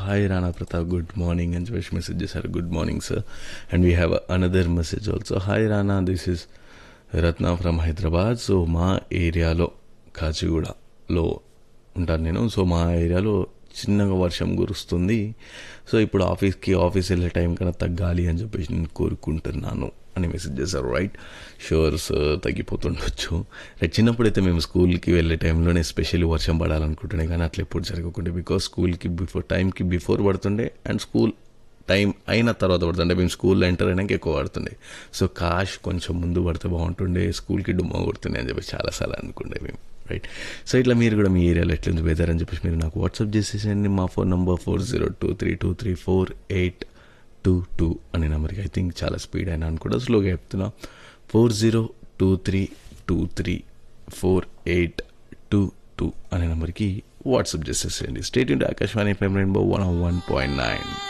hi Rana Pratap good morning అని చెప్పేసి message చేశారు good morning sir and we have another message also hi Rana this is Ratna from Hyderabad so మా ఏరియాలో కాచిగూడలో ఉంటాను నేను సో మా ఏరియాలో చిన్నగా వర్షం కురుస్తుంది సో ఇప్పుడు ఆఫీస్కి ఆఫీస్ వెళ్ళే టైం కన్నా తగ్గాలి అని చెప్పేసి నేను కోరుకుంటున్నాను అని మెసేజ్ చేశారు రైట్ షూర్ సార్ తగ్గిపోతుండొచ్చు రైట్ చిన్నప్పుడైతే మేము స్కూల్కి వెళ్ళే టైంలోనే స్పెషల్లీ వర్షం పడాలనుకుంటుండే కానీ అట్లా ఎప్పుడు జరగకుండే బికాస్ స్కూల్కి బిఫోర్ టైంకి బిఫోర్ పడుతుండే అండ్ స్కూల్ టైం అయిన తర్వాత పడుతుండే మేము స్కూల్లో ఎంటర్ అయినాక ఎక్కువ పడుతుండే సో కాష్ కొంచెం ముందు పడితే బాగుంటుండే స్కూల్కి డుమ్మా కొడుతుండే అని చెప్పి చాలాసార్లు అనుకుండే మేము రైట్ సో ఇట్లా మీరు కూడా మీ ఏరియాలో ఎట్లుంది వెదర్ అని చెప్పేసి మీరు నాకు వాట్సాప్ చేసేసండి మా phone number four zero two three two three four eight two two అనే నెంబర్కి ఐ థింక్ చాలా స్పీడ్ అయినా అని కూడా స్లోగా చెప్తున్నా four zero two three two three four eight two two అనే నెంబర్కి వాట్సాప్ చేసేసేయండి state into Akashvani FM Rainbow one one point nine